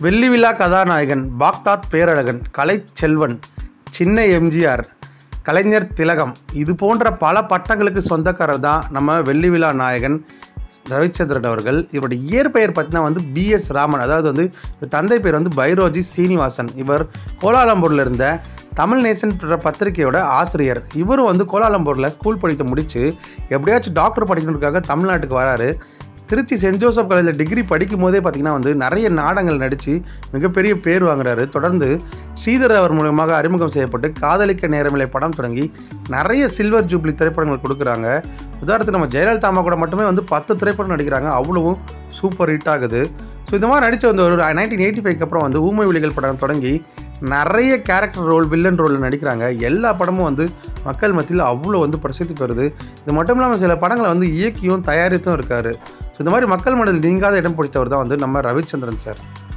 வெள்ளி விழா கதாநாயகன் பாக்தாத் பேரழகன் கலைச்செல்வன் சின்ன எம்ஜிஆர் கலைஞர் திலகம் இது போன்ற பல பட்டங்களுக்கு சொந்தக்காரர் தான் நம்ம வெள்ளி விழா நாயகன் ரவிச்சந்திரன் அவர்கள் இவருடைய இயற்பெயர் பார்த்தீங்கன்னா வந்து பிஎஸ் ராமன் அதாவது வந்து இவர் தந்தை பேர் வந்து பைரோஜி சீனிவாசன் இவர் கோலாலம்பூரில் இருந்த தமிழ் நேசன் என்ற பத்திரிகையோட ஆசிரியர் இவரும் வந்து கோலாலம்பூரில் ஸ்கூல் படித்து முடித்து எப்படியாச்சும் டாக்டர் படிக்கணுன்றதுக்காக தமிழ்நாட்டுக்கு வராரு திருச்சி சென்ட் ஜோசப் காலேஜில் டிகிரி படிக்கும் போதே பார்த்தீங்கன்னா வந்து நிறைய நாடகங்கள் நடித்து மிகப்பெரிய பேர் வாங்குறாரு தொடர்ந்து ஸ்ரீதர் அவர் மூலமாக அறிமுகம் செய்யப்பட்டு காதலிக்க நேரமில்லை படம் தொடங்கி நிறைய சில்வர் ஜூப்ளி திரைப்படங்கள் கொடுக்குறாங்க உதாரணத்துக்கு நம்ம ஜெயலலிதா அம்மா கூட மட்டுமே வந்து பத்து திரைப்படம் நடிக்கிறாங்க அவ்வளவும் சூப்பர் ஹிட் ஆகுது ஸோ இந்த மாதிரி நடித்த வந்து ஒரு நைன்டீன் எயிட்டி ஃபைவ்க்கு அப்புறம் வந்து ஊமை விழிகள் படம் தொடங்கி நிறைய கேரக்டர் ரோல் வில்லன் ரோலில் நடிக்கிறாங்க எல்லா படமும் வந்து மக்கள் மத்தியில் அவ்வளோ வந்து பிரசித்தி பெறுது இது மட்டும் இல்லாமல் சில படங்களை வந்து இயக்கியும் தயாரித்தும் இருக்காரு ஸோ இந்த மாதிரி மக்கள் மனதில் நீங்காத இடம் பிடித்தவர் தான் வந்து நம்ம ரவிச்சந்திரன் சார்